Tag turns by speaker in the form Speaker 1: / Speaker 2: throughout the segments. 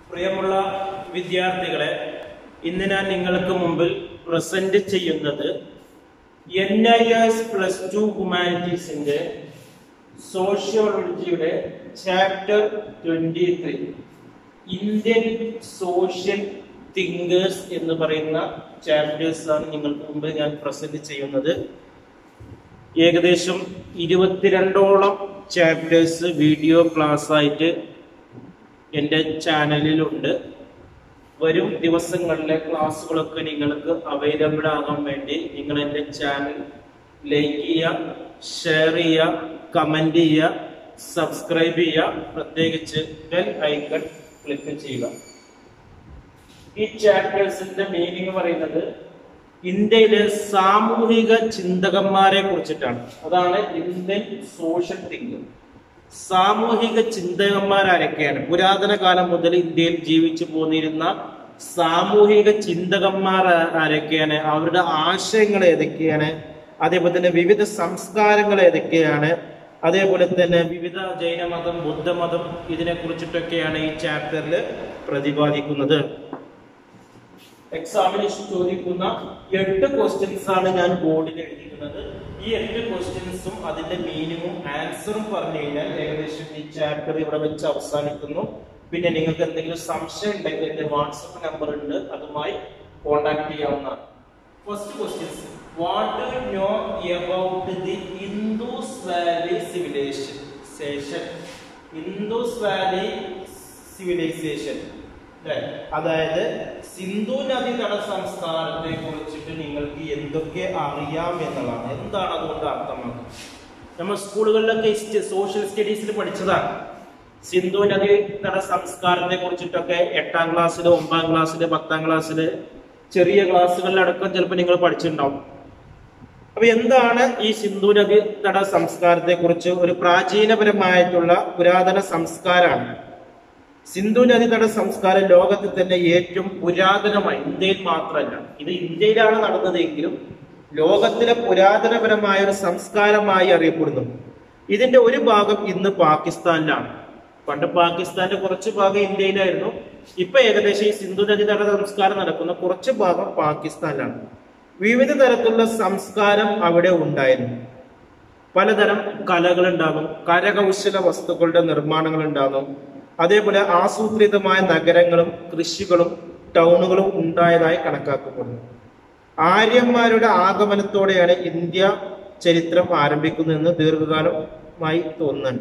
Speaker 1: പ്രിയമുള്ള വിദ്യാർത്ഥികളെ ഇന്ന് ഞാൻ നിങ്ങൾക്ക് മുമ്പിൽ പ്രസന്റ് ചെയ്യുന്നത് N I S plus two ഹ്യൂമാനിറ്റീസിന്റെ സോഷ്യോളജിയുടെ chapter twenty three Indian social thinkers എന്ന് പറയുന്ന ചാപ്റ്റേഴ്സ് ആണ് നിങ്ങൾക്ക് മുമ്പ് ഞാൻ പ്രസന്റ് ചെയ്യുന്നത് ഏകദേശം ഇരുപത്തിരണ്ടോളം ചാപ്റ്റേഴ്സ് വീഡിയോ ക്ലാസ് ആയിട്ട് എൻ്റെ ചാനലിലുണ്ട് വരും ദിവസങ്ങളിലെ ക്ലാസ്സുകളൊക്കെ നിങ്ങൾക്ക് അവൈലബിൾ ആകാൻ വേണ്ടി നിങ്ങൾ എൻ്റെ ചാനൽ ലൈക്ക് ചെയ്യുക ഷെയർ ചെയ്യുക കമന്റ് ചെയ്യുക സബ്സ്ക്രൈബ് ചെയ്യുക പ്രത്യേകിച്ച് ബെൽ ഐക്കൺ ക്ലിക്ക് ചെയ്യുക ഈ ചാപ്റ്റേഴ്സിന്റെ മീനിങ് പറയുന്നത് ഇന്ത്യയിലെ സാമൂഹിക ചിന്തകന്മാരെ കുറിച്ചിട്ടാണ് അതാണ് ഇന്ത്യൻ സോഷ്യൽ തിങ്കർ സാമൂഹിക ചിന്തകന്മാരാരൊക്കെയാണ് പുരാതന കാലം മുതൽ ഇന്ത്യയിൽ ജീവിച്ചു പോന്നിരുന്ന സാമൂഹിക ചിന്തകന്മാർ ആരൊക്കെയാണ് അവരുടെ ആശയങ്ങൾ ഏതൊക്കെയാണ് അതേപോലെ തന്നെ വിവിധ സംസ്കാരങ്ങൾ ഏതൊക്കെയാണ് അതേപോലെ തന്നെ വിവിധ ജൈനമതം ബുദ്ധമതം ഇതിനെ കുറിച്ചിട്ടൊക്കെയാണ് ഈ ചാപ്റ്ററിൽ പ്രതിപാദിക്കുന്നത് എക്സാമിന് ചോദിക്കുന്ന എട്ട് ക്വസ്റ്റ്യൻസ് ആണ് ഞാൻ ബോർഡിൽ എഴുതിയിരിക്കുന്നത് ഈ എട്ട് ക്വസ്റ്റ്യൻസും അതിന്റെ മീനിങ്ങും ആൻസറും പറഞ്ഞു കഴിഞ്ഞാൽ ഏകദേശം ഈ ചാപ്റ്റർ ഇവിടെ വെച്ച് അവസാനിക്കുന്നു പിന്നെ നിങ്ങൾക്ക് എന്തെങ്കിലും സംശയം ഉണ്ടെങ്കിൽ എന്റെ വാട്സപ്പ് നമ്പർ ഉണ്ട് അതുമായി കോൺടാക്ട് ചെയ്യാവുന്നതാണ് first questions what do you know about the Indus valley civilisation Indus valley civilisation അതായത് സിന്ധു നദി തട സംസ്കാരത്തെ കുറിച്ചിട്ട് നിങ്ങൾക്ക് എന്തൊക്കെ അറിയാം എന്നുള്ളതാണ് എന്താണ് അതുകൊണ്ട് അർത്ഥമാക്കുന്നത് നമ്മൾ സ്കൂളുകളിലൊക്കെ സോഷ്യൽ സ്റ്റഡീസിൽ പഠിച്ചതാണ് സിന്ധു നദി തട സംസ്കാരത്തെ കുറിച്ചിട്ടൊക്കെ എട്ടാം ക്ലാസ്സിൽ ഒമ്പതാം ക്ലാസ്സിൽ പത്താം ക്ലാസ്സിൽ ചെറിയ ക്ലാസ്സുകളിലടക്കം ചിലപ്പോൾ നിങ്ങൾ പഠിച്ചിട്ടുണ്ടാവും അപ്പൊ എന്താണ് ഈ സിന്ധു നദി തട സംസ്കാരത്തെ കുറിച്ച് ഒരു പ്രാചീനപരമായിട്ടുള്ള പുരാതന സംസ്കാരമാണ് സിന്ധു നദീതട സംസ്കാരം ലോകത്തിൽ തന്നെ ഏറ്റവും പുരാതനമായി ഇന്ത്യയിൽ മാത്രമല്ല ഇത് ഇന്ത്യയിലാണ് നടന്നതെങ്കിലും ലോകത്തിലെ പുരാതനപരമായ ഒരു സംസ്കാരമായി അറിയപ്പെടുന്നു ഇതിന്റെ ഒരു ഭാഗം ഇന്ന് പാകിസ്ഥാനിലാണ് പണ്ട് പാകിസ്ഥാന്റെ കുറച്ച് ഭാഗം ഇന്ത്യയിലായിരുന്നു ഇപ്പൊ ഏകദേശം ഈ സിന്ധു നദീതട സംസ്കാരം നടക്കുന്ന കുറച്ച് ഭാഗം പാകിസ്ഥാനിലാണ് വിവിധ തരത്തിലുള്ള സംസ്കാരം അവിടെ ഉണ്ടായിരുന്നു പലതരം കലകൾ ഉണ്ടാകും കരകൗശല വസ്തുക്കളുടെ നിർമ്മാണങ്ങൾ ഉണ്ടാകും അതേപോലെ ആസൂത്രിതമായ നഗരങ്ങളും കൃഷികളും ടൗണുകളും ഉണ്ടായതായി കണക്കാക്കപ്പെടുന്നു ആര്യന്മാരുടെ ആഗമനത്തോടെയാണ് ഇന്ത്യ ചരിത്രം ആരംഭിക്കുന്നതെന്ന് ദീർഘകാലമായി തോന്നുന്നുണ്ട്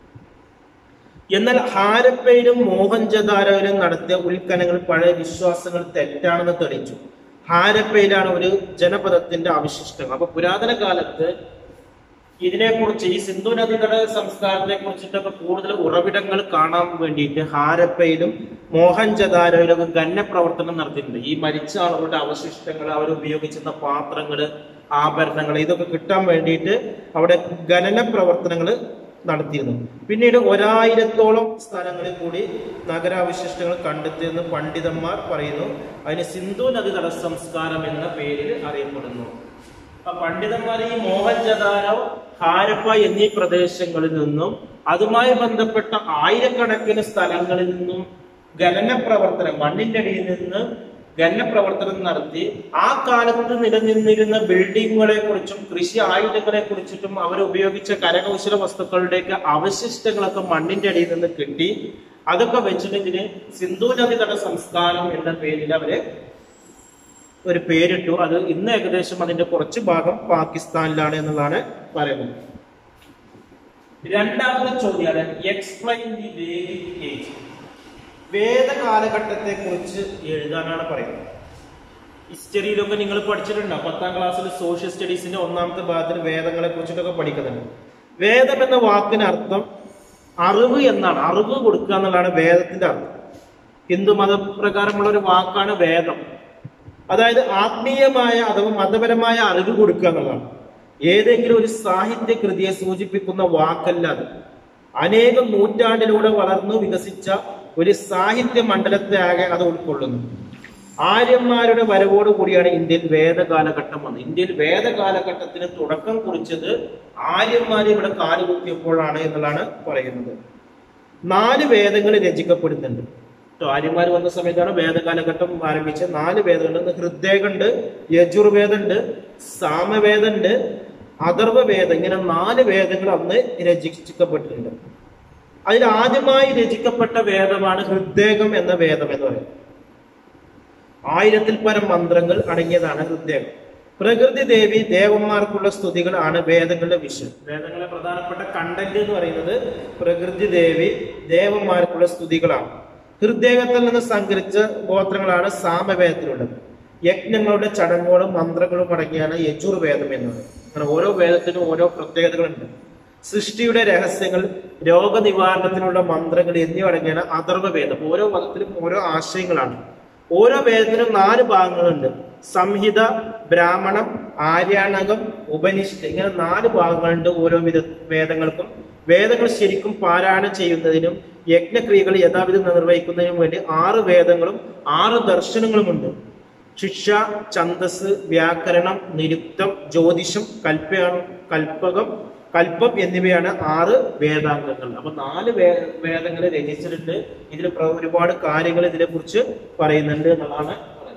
Speaker 1: എന്നാൽ ഹാരപ്പയിലും മോഹൻജദാരോയിലും നടത്തിയ ഉൽഖനങ്ങൾ പഴയ വിശ്വാസങ്ങൾ തെറ്റാണെന്ന് തെളിയിച്ചു ഹാരപ്പയിലാണ് ഒരു ജനപദത്തിന്റെ അവശിഷ്ടങ്ങൾ അപ്പൊ പുരാതന കാലത്ത് ഇതിനെക്കുറിച്ച് ഈ സിന്ധു നദിയുടെ സംസ്കാരത്തെ കുറിച്ചിട്ടൊക്കെ കൂടുതൽ ഉറവിടങ്ങൾ കാണാൻ വേണ്ടിയിട്ട് ഹാരപ്പയിലും മോഹൻജദാരോയിലും ഗന്ന പ്രവർത്തനം നടത്തിയിട്ടുണ്ട് ഈ മരിച്ച ആളുകളുടെ അവശിഷ്ടങ്ങൾ അവർ ഉപയോഗിച്ചിരുന്ന പാത്രങ്ങൾ ആഭരണങ്ങൾ ഇതൊക്കെ കിട്ടാൻ വേണ്ടിയിട്ട് അവിടെ ഖനന പ്രവർത്തനങ്ങൾ നടത്തിയിരുന്നു പിന്നീട് ഒരായിരത്തോളം സ്ഥലങ്ങളിൽ കൂടി നഗരാവശിഷ്ടങ്ങൾ കണ്ടെത്തിയെന്ന് പണ്ഡിതന്മാർ പറയുന്നു അതിന് സിന്ധു നദിതട സംസ്കാരം എന്ന പേരിൽ അറിയപ്പെടുന്നു പണ്ഡിതന്മാർ ഈ മോഹൻജദാരോ ഹാരപ്പ എന്നീ പ്രദേശങ്ങളിൽ നിന്നും അതുമായി ബന്ധപ്പെട്ട ആയിരക്കണക്കിന് സ്ഥലങ്ങളിൽ നിന്നും ഖനന പ്രവർത്തനം മണ്ണിന്റെ അടിയിൽ നിന്ന് ഖനന പ്രവർത്തനം നടത്തി ആ കാലത്ത് നിലനിന്നിരുന്ന ബിൽഡിങ്ങുകളെ കുറിച്ചും കൃഷി ആയുധങ്ങളെ കുറിച്ചിട്ടും അവർ ഉപയോഗിച്ച കരകൗശല വസ്തുക്കളുടെയൊക്കെ അവശിഷ്ടങ്ങളൊക്കെ മണ്ണിന്റെ അടിയിൽ നിന്ന് കിട്ടി അതൊക്കെ വെച്ചിട്ട് സിന്ധു നദിതട സംസ്കാരം എന്ന പേരിൽ അവര് ഒരു പേരിട്ടു അത് ഇന്ന് ഏകദേശം അതിന്റെ കുറച്ച് ഭാഗം പാകിസ്ഥാനിലാണ് എന്നുള്ളതാണ് പറയുന്നത് രണ്ടാമത്തെ ചോദ്യമാണ് എക്സ്പ്ലെയിൻ ദി വേദിക് ഏജ് വേദ കാലഘട്ടത്തെ കുറിച്ച് എഴുതാനാണ് പറയുന്നത് ഹിസ്റ്ററിയിലൊക്കെ നിങ്ങൾ പഠിച്ചിട്ടുണ്ടാവും പത്താം ക്ലാസ്സിൽ സോഷ്യൽ സ്റ്റഡീസിന്റെ ഒന്നാമത്തെ ഭാഗത്തിൽ വേദങ്ങളെ കുറിച്ചിട്ടൊക്കെ പഠിക്കുന്നുണ്ട് വേദം എന്ന വാക്കിന് അർത്ഥം അറിവ് എന്നാണ് അറിവ് കൊടുക്കുക എന്നുള്ളതാണ് വേദത്തിന്റെ അർത്ഥം ഹിന്ദു മതപ്രകാരമുള്ള ഒരു വാക്കാണ് വേദം അതായത് ആത്മീയമായ അഥവാ മതപരമായ അറിവ് കൊടുക്കുക എന്നുള്ളതാണ് ഏതെങ്കിലും ഒരു സാഹിത്യ കൃതിയെ സൂചിപ്പിക്കുന്ന വാക്കല്ല അത് അനേകം നൂറ്റാണ്ടിലൂടെ വളർന്നു വികസിച്ച ഒരു സാഹിത്യ മണ്ഡലത്തെ ആകെ അത് ഉൾക്കൊള്ളുന്നു ആര്യന്മാരുടെ വരവോട് കൂടിയാണ് ഇന്ത്യയിൽ വേദകാലഘട്ടം വന്നത് ഇന്ത്യയിൽ വേദകാലഘട്ടത്തിന് തുടക്കം കുറിച്ചത് ആര്യന്മാർ ഇവിടെ കാലുകുത്തിയപ്പോഴാണ് എന്നുള്ളതാണ് പറയുന്നത് നാല് വേദങ്ങൾ രചിക്കപ്പെടുന്നുണ്ട് ആര്യന്മാർ വന്ന സമയത്താണ് വേദകാലഘട്ടം ആരംഭിച്ചത് നാല് വേദങ്ങളുണ്ട് ഹൃദയമുണ്ട് യജുർവേദമുണ്ട് സാമവേദമുണ്ട് അഥർവവേദം ഇങ്ങനെ നാല് വേദങ്ങൾ അന്ന് രചിക്കപ്പെട്ടിട്ടുണ്ട് അതിൽ ആദ്യമായി രചിക്കപ്പെട്ട വേദമാണ് ഹൃദയം എന്ന വേദം എന്ന് പറയുന്നത് ആയിരത്തിൽ പരം മന്ത്രങ്ങൾ അടങ്ങിയതാണ് ഹൃദയം പ്രകൃതി ദേവി ദേവന്മാർക്കുള്ള സ്തുതികൾ ആണ് വേദങ്ങളുടെ വിഷയം വേദങ്ങളുടെ പ്രധാനപ്പെട്ട കണ്ടന്റ് എന്ന് പറയുന്നത് പ്രകൃതി ദേവി ദേവന്മാർക്കുള്ള സ്തുതികളാണ് ഹൃദയത്തിൽ നിന്ന് സംഘടിച്ച ഗോത്രങ്ങളാണ് സാമവേദത്തിലുള്ളത് യജ്ഞങ്ങളുടെ ചടങ്ങുകളും മന്ത്രങ്ങളും അടങ്ങിയാണ് യജുർവേദം എന്നത് അങ്ങനെ ഓരോ വേദത്തിനും ഓരോ പ്രത്യേകതകളുണ്ട് സൃഷ്ടിയുടെ രഹസ്യങ്ങൾ രോഗനിവാരണത്തിനുള്ള മന്ത്രങ്ങൾ എന്നിവ അടങ്ങിയാണ് അഥർവവേദം ഓരോ മതത്തിലും ഓരോ ആശയങ്ങളാണ് ഓരോ വേദത്തിനും നാല് ഭാഗങ്ങളുണ്ട് സംഹിത ബ്രാഹ്മണം ആര്യാണകം ഉപനിഷത്ത് ഇങ്ങനെ നാല് ഭാഗങ്ങളുണ്ട് ഓരോ വിധ വേദങ്ങൾക്കും വേദങ്ങൾ ശരിക്കും പാരായണം ചെയ്യുന്നതിനും യജ്ഞക്രിയകൾ യഥാവിധം നിർവഹിക്കുന്നതിനും വേണ്ടി ആറ് വേദങ്ങളും ആറ് ദർശനങ്ങളുമുണ്ട് ശിക്ഷ ഛന്ദസ് വ്യാകരണം നിരുക്തം ജ്യോതിഷം കൽപ്പ കൽപ്പകം കൽപ്പം എന്നിവയാണ് ആറ് വേദാംഗങ്ങൾ അപ്പൊ നാല് വേ വേദങ്ങൾ രചിച്ചിട്ടുണ്ട് ഇതിൽ പ്ര- ഒരുപാട് കാര്യങ്ങൾ ഇതിനെ കുറിച്ച് പറയുന്നുണ്ട് എന്നുള്ളതാണ് പറയുന്നത്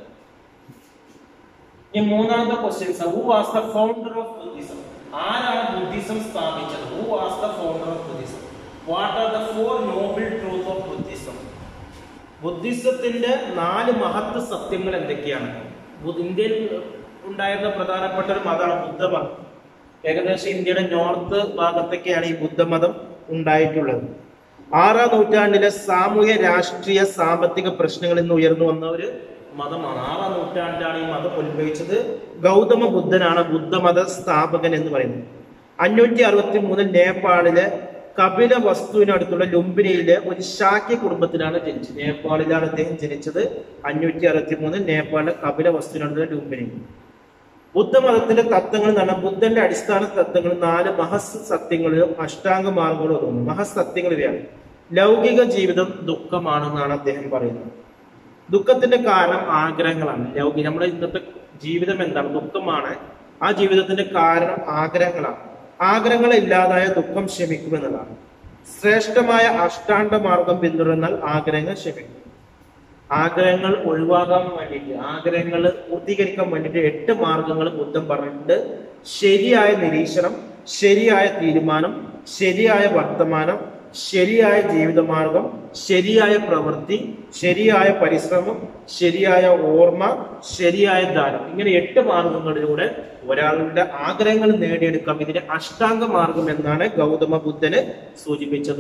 Speaker 1: ഇനി മൂന്നാമത്തെ questions who was the founder of Buddhism ആരാണ് ബുദ്ധിസം സ്ഥാപിച്ചത് who was the founder of Buddhism what are the four noble truth of Buddhism ബുദ്ധിസത്തിന്റെ നാല് മഹത്വ സത്യങ്ങൾ എന്തൊക്കെയാണ് ബു- ഇന്ത്യയിൽ ഉണ്ടായിരുന്ന പ്രധാനപ്പെട്ട ഒരു മതമാണ് ബുദ്ധമതം ഏകദേശം ഇന്ത്യയുടെ നോർത്ത് ഭാഗത്തൊക്കെയാണ് ഈ ബുദ്ധമതം ഉണ്ടായിട്ടുള്ളത് ആറാം നൂറ്റാണ്ടിലെ സാമൂഹ്യ രാഷ്ട്രീയ സാമ്പത്തിക പ്രശ്നങ്ങളിൽ നിന്ന് ഉയർന്നു വന്ന ഒരു മതമാണ് ആറാം നൂറ്റാണ്ടിലാണ് ഈ മതം ഉത്ഭവിച്ചത് ഗൗതമ ബുദ്ധനാണ് ബുദ്ധമത സ്ഥാപകൻ എന്ന് പറയുന്നത് അഞ്ഞൂറ്റി അറുപത്തി മൂന്നിൽ നേപ്പാളിലെ കപില വസ്തുവിനടുത്തുള്ള ലുംബിനിയിലെ ഒരു ശാക്യ കുടുംബത്തിലാണ് ജനിച്ചത് നേപ്പാളിലാണ് അദ്ദേഹം ജനിച്ചത് അഞ്ഞൂറ്റി അറുപത്തി മൂന്നിൽ നേപ്പാളിലെ കപില വസ്തുവിനടുത്തുള്ള ലുംബിനി ബുദ്ധമതത്തിന്റെ തത്വങ്ങൾ എന്ന് പറഞ്ഞാൽ ബുദ്ധന്റെ അടിസ്ഥാന തത്വങ്ങൾ നാല് മഹസ് സത്യങ്ങളിലും അഷ്ടാംഗ മാർഗങ്ങളും ഒതുങ്ങുന്നു മഹസ് സത്യങ്ങൾ ഇവയാണ് ലൗകിക ജീവിതം ദുഃഖമാണെന്നാണ് അദ്ദേഹം പറയുന്നത് ദുഃഖത്തിന്റെ കാരണം ആഗ്രഹങ്ങളാണ് ലൗകിക നമ്മുടെ ഇന്നത്തെ ജീവിതം എന്താണ് ദുഃഖമാണ് ആ ജീവിതത്തിന്റെ കാരണം ആഗ്രഹങ്ങളാണ് ആഗ്രഹങ്ങൾ ഇല്ലാതായ ദുഃഖം ശമിക്കുമെന്നതാണ് ശ്രേഷ്ഠമായ അഷ്ടാംഗ മാർഗം പിന്തുടർന്നാൽ ആഗ്രഹങ്ങൾ ശമിക്കും ആഗ്രഹങ്ങൾ ഒഴിവാക്കാൻ വേണ്ടിയിട്ട് ആഗ്രഹങ്ങൾ പൂർത്തീകരിക്കാൻ വേണ്ടിയിട്ട് എട്ട് മാർഗങ്ങൾ ബുദ്ധൻ പറഞ്ഞിട്ടുണ്ട് ശരിയായ നിരീക്ഷണം ശരിയായ തീരുമാനം ശരിയായ വർത്തമാനം ശരിയായ ജീവിതമാർഗം ശരിയായ പ്രവൃത്തി ശരിയായ പരിശ്രമം ശരിയായ ഓർമ്മ ശരിയായ ദാനം ഇങ്ങനെ എട്ട് മാർഗങ്ങളിലൂടെ ഒരാളുടെ ആഗ്രഹങ്ങൾ നേടിയെടുക്കാം ഇതിന് അഷ്ടാംഗ മാർഗം എന്നാണ് ഗൗതമ ബുദ്ധന് സൂചിപ്പിച്ചത്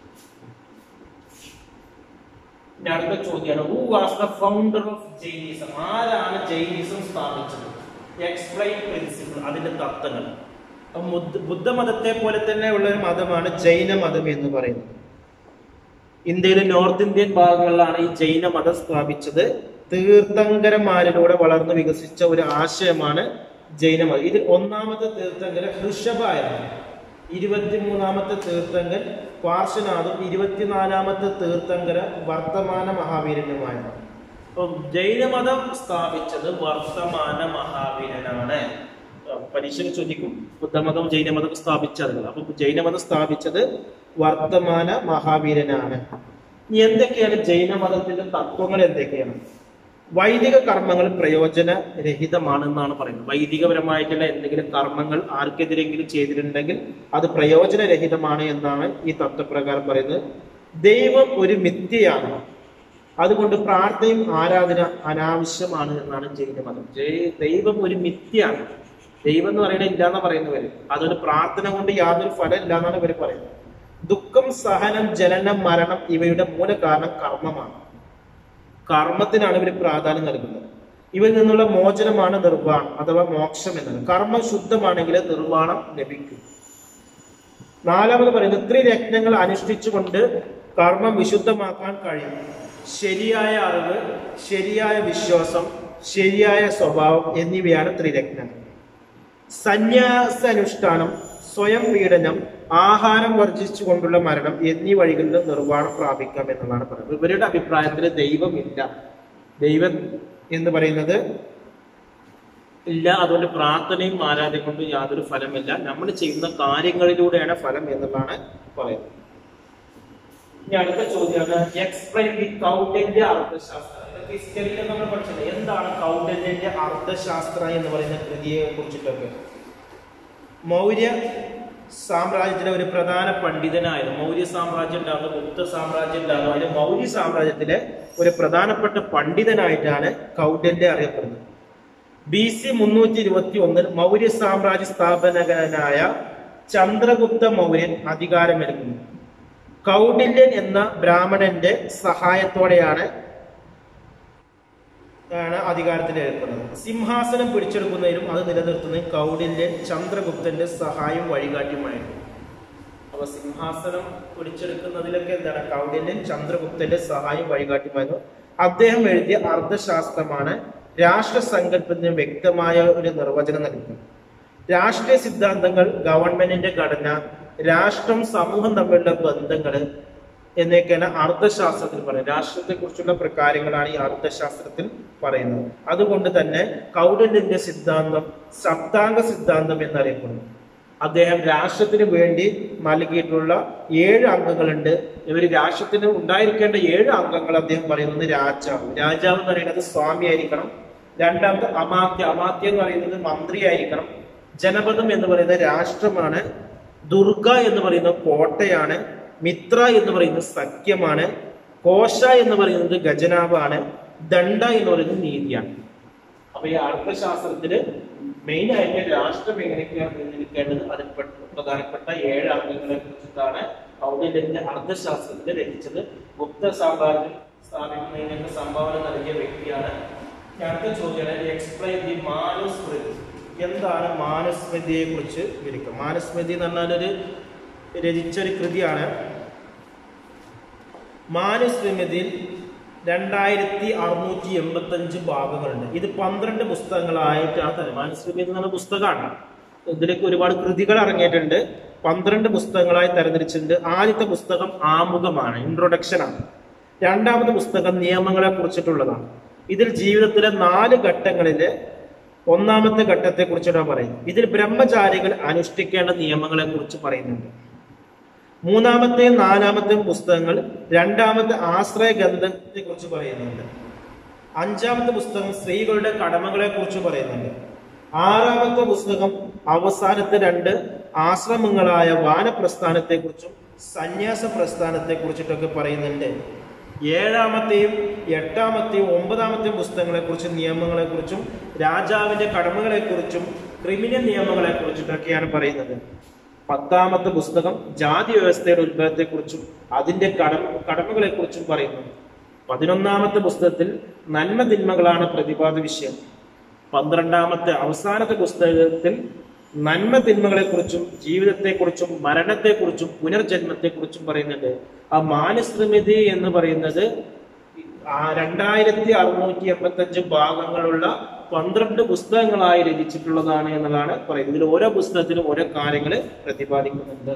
Speaker 1: ഇനി അടുത്ത ചോദ്യമാണ് who was the founder of Jainism ആരാണ് ജൈനിസം സ്ഥാപിച്ചത് എക്സ്പ്ലൈൻ പ്രിൻസിപ്പിൾ അതിന്റെ തത്വങ്ങൾ അപ്പൊ മുദ്ദ- ബുദ്ധമതത്തെ പോലെ തന്നെ ഉള്ള ഒരു മതമാണ് ജൈന മതം എന്ന് പറയുന്നത് ഇന്ത്യയിലെ നോർത്ത് ഇന്ത്യൻ ഭാഗങ്ങളിലാണ് ഈ ജൈന മതം സ്ഥാപിച്ചത് തീർത്ഥങ്കരന്മാരിലൂടെ വളർന്നു വികസിച്ച ഒരു ആശയമാണ് ജൈനമതം ഇതിൽ ഒന്നാമത്തെ തീർത്ഥങ്കര ഋഷഭായാണ് ഇരുപത്തിമൂന്നാമത്തെ തീർത്ഥങ്കൻ പാർശ്വനാഥും ഇരുപത്തിനാലാമത്തെ തീർത്ഥങ്കര വർത്തമാന മഹാവീരനുമാണ് അപ്പം ജൈനമതം സ്ഥാപിച്ചത് വർത്തമാന മഹാവീരനാണ് പരീക്ഷ ചോദിക്കും ബുദ്ധമതം ജൈനമതം സ്ഥാപിച്ചത് അപ്പൊ ജൈനമതം സ്ഥാപിച്ചത് വർത്തമാന മഹാവീരനാണ് ഇനി എന്തൊക്കെയാണ് ജൈനമതത്തിന്റെ തത്വങ്ങൾ എന്തൊക്കെയാണ് വൈദിക കർമ്മങ്ങൾ പ്രയോജന രഹിതമാണെന്നാണ് പറയുന്നത് വൈദികപരമായിട്ടുള്ള എന്തെങ്കിലും കർമ്മങ്ങൾ ആർക്കെതിരെങ്കിലും ചെയ്തിട്ടുണ്ടെങ്കിൽ അത് പ്രയോജനരഹിതമാണ് എന്നാണ് ഈ തത്വപ്രകാരം പറയുന്നത് ദൈവം ഒരു മിഥ്യയാണ് അതുകൊണ്ട് പ്രാർത്ഥനയും ആരാധന അനാവശ്യമാണ് എന്നാണ് ജൈനമതം ജൈ- ദൈവം ഒരു മിഥ്യയാണ് ദൈവം എന്ന് പറയുന്നത് ഇല്ലാന്ന് പറയുന്നവര് അതൊരു പ്രാർത്ഥന കൊണ്ട് യാതൊരു ഫലം ഇല്ല എന്നാണ് ഇവർ പറയുന്നത് ദുഃഖം സഹനം ജനനം മരണം ഇവയുടെ മൂല കാരണം കർമ്മമാണ് കർമ്മത്തിനാണ് ഇവർ പ്രാധാന്യം നൽകുന്നത് ഇവരിൽ നിന്നുള്ള മോചനമാണ് നിർവ്വാണം അഥവാ മോക്ഷം എന്നത് കർമ്മം ശുദ്ധമാണെങ്കിൽ നിർവ്വാണം ലഭിക്കും നാലാമത് പറയുന്നത് ത്രിരത്നങ്ങൾ അനുഷ്ഠിച്ചുകൊണ്ട് കർമ്മം വിശുദ്ധമാക്കാൻ കഴിയും ശരിയായ അറിവ് ശരിയായ വിശ്വാസം ശരിയായ സ്വഭാവം എന്നിവയാണ് ത്രിരത്നങ്ങൾ സന്യാസ അനുഷ്ഠാനം സ്വയം പീഡനം ആഹാരം വർജിച്ചുകൊണ്ടുള്ള മരണം എന്നീ വഴികളിൽ നിർവ്വാണം പ്രാപിക്കാം എന്നുള്ളതാണ് പറയുന്നത് ഇവരുടെ അഭിപ്രായത്തിൽ ദൈവമില്ല ദൈവം എന്ന് പറയുന്നത് ഇല്ല അതുകൊണ്ട് പ്രാർത്ഥനയും ആരാധന കൊണ്ട് യാതൊരു ഫലമില്ല നമ്മൾ ചെയ്യുന്ന കാര്യങ്ങളിലൂടെയാണ് ഫലം എന്നുള്ളതാണ് പറയുന്നത് ഇനി അടുത്ത ചോദ്യമാണ് എക്സ്പ്ലെയിൻ ദി കൗണ്ടന്യ അർത്ഥശാസ്ത്ര ഹിസ്റ്ററിയിൽ നമ്മൾ പഠിച്ചത് എന്താണ് കൗണ്ടന്യന്റെ അർത്ഥശാസ്ത്ര എന്ന് പറയുന്ന കൃതിയെ കുറിച്ചിട്ടൊക്കെ മൗര്യ സാമ്രാജ്യത്തിലെ ഒരു പ്രധാന പണ്ഡിതനായിരുന്നു മൗര്യ സാമ്രാജ്യം ഉണ്ടാകുന്നു ഗുപ്ത സാമ്രാജ്യം ഉണ്ടാകുന്നു അതിന് മൗര്യ സാമ്രാജ്യത്തിലെ ഒരു പ്രധാനപ്പെട്ട പണ്ഡിതനായിട്ടാണ് കൗണ്ടല്യ അറിയപ്പെടുന്നത് ബി സി മുന്നൂറ്റി ഇരുപത്തി ഒന്നിൽ മൗര്യ സാമ്രാജ്യ സ്ഥാപകനായ ചന്ദ്രഗുപ്ത മൗര്യൻ അധികാരമേൽക്കുന്നു കൗഡില്യൻ എന്ന ബ്രാഹ്മണന്റെ സഹായത്തോടെയാണ് ആണ് അധികാരത്തിൽ ഏർപ്പെടുന്നത് സിംഹാസനം പിടിച്ചെടുക്കുന്നതിനും അത് നിലനിർത്തുന്നതിനും കൗഡില്യൻ ചന്ദ്രഗുപ്തന്റെ സഹായം വഴികാട്ടിയുമായിരുന്നു അപ്പൊ സിംഹാസനം പിടിച്ചെടുക്കുന്നതിലൊക്കെ എന്താണ് കൗഡില്യൻ ചന്ദ്രഗുപ്തന്റെ സഹായം വഴികാട്ടിയുമായിരുന്നു അദ്ദേഹം എഴുതിയ അർത്ഥശാസ്ത്രമാണ് രാഷ്ട്രസങ്കല്പത്തിന് വ്യക്തമായ ഒരു നിർവചനം നൽകുന്നത് രാഷ്ട്രീയ സിദ്ധാന്തങ്ങൾ ഗവൺമെന്റിന്റെ ഘടന രാഷ്ട്രം സമൂഹം തമ്മിലുള്ള ബന്ധങ്ങള് എന്നൊക്കെയാണ് അർത്ഥശാസ്ത്രത്തിൽ പറയുന്നത് രാഷ്ട്രത്തെ കുറിച്ചുള്ള പ്രകാരങ്ങളാണ് ഈ അർത്ഥശാസ്ത്രത്തിൽ പറയുന്നത് അതുകൊണ്ട് തന്നെ കൗഡല്യന്റെ സിദ്ധാന്തം സപ്താംഗ സിദ്ധാന്തം എന്നറിയപ്പെടുന്നു അദ്ദേഹം രാഷ്ട്രത്തിന് വേണ്ടി നൽകിയിട്ടുള്ള ഏഴ് അംഗങ്ങളുണ്ട് ഇവർ രാഷ്ട്രത്തിന് ഉണ്ടായിരിക്കേണ്ട ഏഴ് അംഗങ്ങൾ അദ്ദേഹം പറയുന്നത് രാജാവ് രാജാവ് എന്ന് പറയുന്നത് സ്വാമി ആയിരിക്കണം രണ്ടാമത് അമാത്യ അമാത്യ എന്ന് പറയുന്നത് മന്ത്രി ആയിരിക്കണം ജനപദം എന്ന് പറയുന്നത് രാഷ്ട്രമാണ് ദുർഗ എന്ന് പറയുന്നത് കോട്ടയാണ് മിത്ര എന്ന് പറയുന്നത് സഖ്യമാണ് കോശ എന്ന് പറയുന്നത് ഖജനാവാണ് ദണ്ഡ എന്ന് പറയുന്നത് നീതിയാണ് അപ്പൊ ഈ അർത്ഥശാസ്ത്രത്തില് മെയിൻ ആയിട്ട് രാഷ്ട്രം എങ്ങനെയൊക്കെയാണ് നിലനിൽക്കേണ്ടത് അതിൽ പെട്ട- പ്രധാനപ്പെട്ട ഏഴ് അംഗങ്ങളെ കുറിച്ചിട്ടാണ് കൗടില്യന്റെ അർത്ഥശാസ്ത്രത്തിൽ രചിച്ചത് ഗുപ്ത സാമ്രാജ്യം സ്ഥാപിക്കുന്നതിനൊക്കെ സംഭാവന നൽകിയ വ്യക്തിയാണ് ഇനി അടുത്ത ചോദ്യമാണ് എക്സ്പ്ലെയിൻ ദി മാനുസ്മൃതി എന്താണ് മാനുസ്മൃതിയെ കുറിച്ച് വിവരിക്കുക മാനുസ്മൃതി എന്ന് പറഞ്ഞാൽ ഒരു രചിച്ച ഒരു കൃതിയാണ് മാനുസ്മൃതിയിൽ രണ്ടായിരത്തി അറുന്നൂറ്റി എൺപത്തി അഞ്ച് ഭാഗങ്ങളുണ്ട് ഇത് പന്ത്രണ്ട് പുസ്തകങ്ങളായിട്ടാണ് തന്നെ മാനുസ്മൃതി എന്ന് പറഞ്ഞ പുസ്തകമാണ് ഇതിലേക്ക് ഒരുപാട് കൃതികൾ ഇറങ്ങിയിട്ടുണ്ട് പന്ത്രണ്ട് പുസ്തകങ്ങളായി തരംതിരിച്ചിട്ടുണ്ട് ആദ്യത്തെ പുസ്തകം ആമുഖമാണ് ഇൻട്രൊഡക്ഷൻ ആണ് രണ്ടാമത്തെ പുസ്തകം നിയമങ്ങളെ കുറിച്ചിട്ടുള്ളതാണ് ഇതിൽ ജീവിതത്തിലെ നാല് ഘട്ടങ്ങളില് ഒന്നാമത്തെ ഘട്ടത്തെ കുറിച്ചിട്ടാണ് പറയുന്നത് ഇതിൽ ബ്രഹ്മചാരികൾ അനുഷ്ഠിക്കേണ്ട നിയമങ്ങളെ കുറിച്ച് പറയുന്നുണ്ട് മൂന്നാമത്തെയും നാലാമത്തെയും പുസ്തകങ്ങൾ രണ്ടാമത്തെ ആശ്രയ ഗ്രന്ഥത്തെ കുറിച്ച് പറയുന്നുണ്ട് അഞ്ചാമത്തെ പുസ്തകം സ്ത്രീകളുടെ കടമകളെ കുറിച്ച് പറയുന്നുണ്ട് ആറാമത്തെ പുസ്തകം അവസാനത്തെ രണ്ട് ആശ്രമങ്ങളായ വാനപ്രസ്ഥാനത്തെ കുറിച്ചും സന്യാസ പ്രസ്ഥാനത്തെ കുറിച്ചിട്ടൊക്കെ പറയുന്നുണ്ട് ഏഴാമത്തെയും എട്ടാമത്തെയും ഒമ്പതാമത്തെയും പുസ്തകങ്ങളെ കുറിച്ചും നിയമങ്ങളെ കുറിച്ചും രാജാവിന്റെ കടമകളെ കുറിച്ചും ക്രിമിനൽ നിയമങ്ങളെ കുറിച്ചിട്ടൊക്കെയാണ് പറയുന്നത് പത്താമത്തെ പുസ്തകം ജാതി വ്യവസ്ഥയുടെ ഉത്ഭവത്തെ കുറിച്ചും അതിന്റെ കടമ കടമകളെ കുറിച്ചും പറയുന്നു പതിനൊന്നാമത്തെ പുസ്തകത്തിൽ നന്മ തിന്മകളാണ് പ്രതിപാദ വിഷയം പന്ത്രണ്ടാമത്തെ അവസാനത്തെ പുസ്തകത്തിൽ നന്മ തിന്മകളെ കുറിച്ചും ജീവിതത്തെ കുറിച്ചും മരണത്തെ കുറിച്ചും പുനർജന്മത്തെ കുറിച്ചും പറയുന്നുണ്ട് ആ മാനുസ്മൃതി എന്ന് പറയുന്നത് ആ രണ്ടായിരത്തി അറുന്നൂറ്റി എൺപത്തി അഞ്ച് ഭാഗങ്ങളുള്ള പന്ത്രണ്ട് പുസ്തകങ്ങളായി രചിച്ചിട്ടുള്ളതാണ് എന്നുള്ളതാണ് പറയുന്നത് ഇതിൽ ഓരോ പുസ്തകത്തിലും ഓരോ കാര്യങ്ങൾ പ്രതിപാദിക്കുന്നുണ്ട്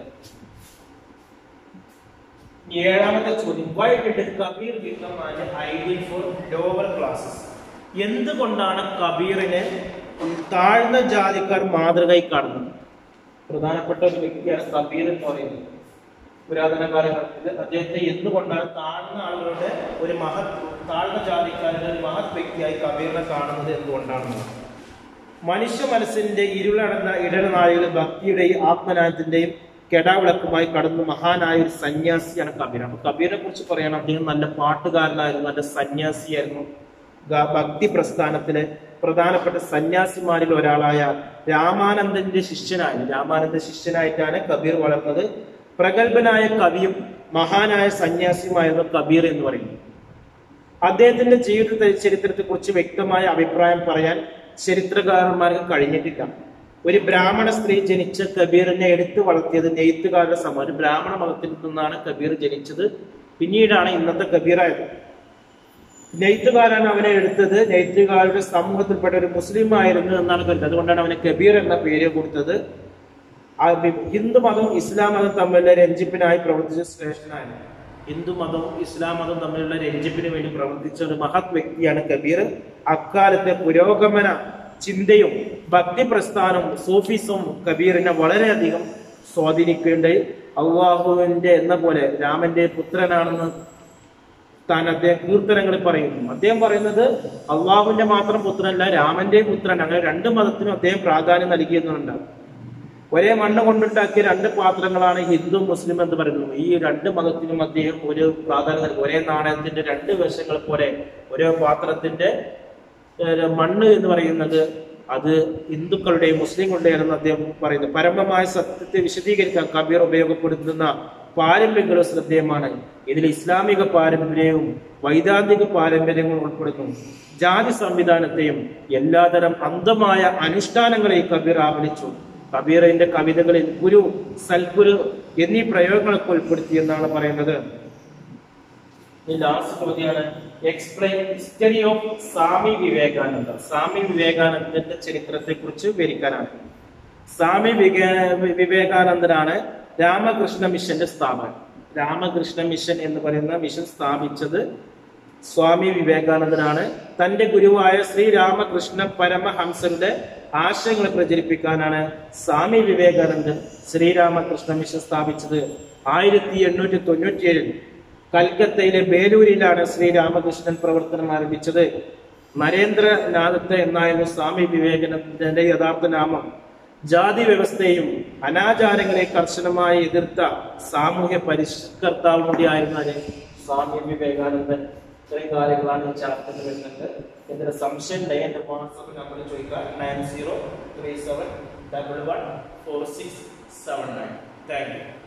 Speaker 1: ഏഴാമത്തെ ചോദ്യം why did Kabir become an ideal for lower classes എന്തുകൊണ്ടാണ് കബീറിനെ താഴ്ന്ന ജാതിക്കാർ മാതൃകയായി കാണുന്നത് പ്രധാനപ്പെട്ട ഒരു വ്യക്തിയാണ് കബീർ എന്ന് പറയുന്നത് പുരാതന കാലഘട്ടത്തിൽ അദ്ദേഹത്തെ എന്തുകൊണ്ടാണ് താഴ്ന്ന ആളുകളുടെ ഒരു മഹത് താഴ്ന്ന ജാതിക്കാരുടെ ഒരു മഹത് വ്യക്തിയായി കബീറിനെ കാണുന്നത് എന്തുകൊണ്ടാണ് മനുഷ്യ മനസ്സിന്റെ ഇരുളടന്ന ഇടനാഴികൾ ഭക്തിയുടെയും ആത്മനാഥത്തിന്റെയും കെടാവിളക്കുമായി കടന്നു മഹാനായ ഒരു സന്യാസിയാണ് കബീർ അപ്പൊ കബീറിനെ കുറിച്ച് പറയണം അദ്ദേഹം നല്ല പാട്ടുകാരനായിരുന്നു നല്ല സന്യാസിയായിരുന്നു ഗ- ഭക്തി പ്രസ്ഥാനത്തിലെ പ്രധാനപ്പെട്ട സന്യാസിമാരിൽ ഒരാളായ രാമാനന്ദന്റെ ശിഷ്യനായിരുന്നു രാമാനന്ദ ശിഷ്യനായിട്ടാണ് കബീർ വളർന്നത് പ്രഗത്ഭനായ കവിയും മഹാനായ സന്യാസിയുമായിരുന്നു കബീർ എന്ന് പറയുന്നത് അദ്ദേഹത്തിന്റെ ജീവിത ചരിത്രത്തെ കുറിച്ച് വ്യക്തമായ അഭിപ്രായം പറയാൻ ചരിത്രകാരന്മാർക്ക് കഴിഞ്ഞിട്ടില്ല ഒരു ബ്രാഹ്മണ സ്ത്രീ ജനിച്ച കബീറിനെ എടുത്തു വളർത്തിയത് നെയ്ത്തുകാരുടെ സമൂഹം ഒരു ബ്രാഹ്മണ മതത്തിൽ നിന്നാണ് കബീർ ജനിച്ചത് പിന്നീടാണ് ഇന്നത്തെ കബീറായത് നെയ്ത്തുകാരാണ് അവനെ എടുത്തത് നെയ്ത്തുകാരുടെ സമൂഹത്തിൽപ്പെട്ട ഒരു മുസ്ലിം ആയിരുന്നു എന്നാണ് കരുതുന്നത് അതുകൊണ്ടാണ് അവന് കബീർ എന്ന പേര് കൊടുത്തത് ആ ബി- ഹിന്ദു മതവും ഇസ്ലാം മതവും തമ്മിലുള്ള രഞ്ജിപ്പിനായി പ്രവർത്തിച്ച ശ്രേഷ്ഠനായിരുന്നു ഹിന്ദു മതവും ഇസ്ലാം മതവും തമ്മിലുള്ള രഞ്ജിപ്പിന് വേണ്ടി പ്രവർത്തിച്ച ഒരു മഹത് വ്യക്തിയാണ് കബീർ അക്കാലത്തെ പുരോഗമന ചിന്തയും ഭക്തി പ്രസ്ഥാനവും സൂഫിസവും കബീറിനെ വളരെയധികം സ്വാധീനിക്കുകയുണ്ടായി അള്ളാഹുവിന്റെ എന്ന പോലെ രാമന്റെ പുത്രനാണെന്ന് താൻ അദ്ദേഹം കീർത്തനങ്ങളിൽ പറയുന്നു അദ്ദേഹം പറയുന്നത് അള്ളാഹുവിന്റെ മാത്രം പുത്രനല്ല രാമന്റെയും പുത്രൻ അങ്ങനെ രണ്ട് മതത്തിനും അദ്ദേഹം പ്രാധാന്യം നൽകിയെന്നുണ്ട് ഒരേ മണ്ണ് കൊണ്ടുണ്ടാക്കിയ രണ്ട് പാത്രങ്ങളാണ് ഹിന്ദു മുസ്ലിം എന്ന് പറയുന്നു ഈ രണ്ട് മതത്തിനും അദ്ദേഹം ഒരു പ്രാധാന്യം നൽകി ഒരേ നാണയത്തിന്റെ രണ്ട് വശങ്ങൾ പോലെ ഒരേ പാത്രത്തിന്റെ ഏഹ്, മണ്ണ് എന്ന് പറയുന്നത് അത് ഹിന്ദുക്കളുടെയും മുസ്ലിങ്ങളുടെയും എന്ന് അദ്ദേഹം പറയുന്നു പരമമായ സത്യത്തെ വിശദീകരിക്കാൻ കബീർ ഉപയോഗപ്പെടുത്തുന്ന പാരമ്പര്യങ്ങളും ശ്രദ്ധേയമാണ് ഇതിൽ ഇസ്ലാമിക പാരമ്പര്യവും വൈദാന്തിക പാരമ്പര്യങ്ങളും ഉൾപ്പെടുന്നു ജാതി സംവിധാനത്തെയും എല്ലാതരം അന്ധമായ അനുഷ്ഠാനങ്ങളെയും കബീർ ആവലിച്ചു കബീറിന്റെ കവിതകളിൽ ഗുരു സൽഗുരു എന്നീ പ്രയോഗങ്ങളൊക്കെ ഉൾപ്പെടുത്തി എന്നാണ് പറയുന്നത് ഈ ലാസ്റ്റ് ചോദ്യമാണ് explain history of Swami Vivekananda Swami വിവേകാനന്ദന്റെ ചരിത്രത്തെ കുറിച്ച് വിവരിക്കാനാണ് സ്വാമി വിവേ- വിവേകാനന്ദനാണ് രാമകൃഷ്ണ മിഷന്റെ സ്ഥാപകൻ രാമകൃഷ്ണ മിഷൻ എന്ന് പറയുന്ന മിഷൻ സ്ഥാപിച്ചത് സ്വാമി വിവേകാനന്ദനാണ് തന്റെ ഗുരുവായ ശ്രീ രാമകൃഷ്ണ പരമഹംസരുടെ ആശയങ്ങൾ പ്രചരിപ്പിക്കാനാണ് സ്വാമി വിവേകാനന്ദൻ ശ്രീരാമകൃഷ്ണ മിഷൻ സ്ഥാപിച്ചത് ആയിരത്തി എണ്ണൂറ്റി തൊണ്ണൂറ്റിയേഴിൽ കൽക്കത്തയിലെ ബേലൂരിലാണ് ശ്രീ രാമകൃഷ്ണൻ പ്രവർത്തനം ആരംഭിച്ചത് നരേന്ദ്രനാഥത്ത് എന്നായിരുന്നു സ്വാമി വിവേകാനന്ദന്റെ യഥാർത്ഥ നാമം ജാതി വ്യവസ്ഥയും അനാചാരങ്ങളെ കർശനമായി എതിർത്ത സാമൂഹ്യ പരിഷ്കർത്താവ് കൂടിയായിരുന്നു ആര്? സ്വാമി വിവേകാനന്ദൻ ഇത്രയും കാര്യങ്ങളാണ് ഈ ചാപ്റ്ററിൽ വരുന്നത് ഇതിന്റെ സംശയം ഉണ്ടെങ്കിൽ എന്റെ വാട്സപ്പ് നമ്പർ ചോദിക്കുക nine zero three seven double one four six seven nine thank U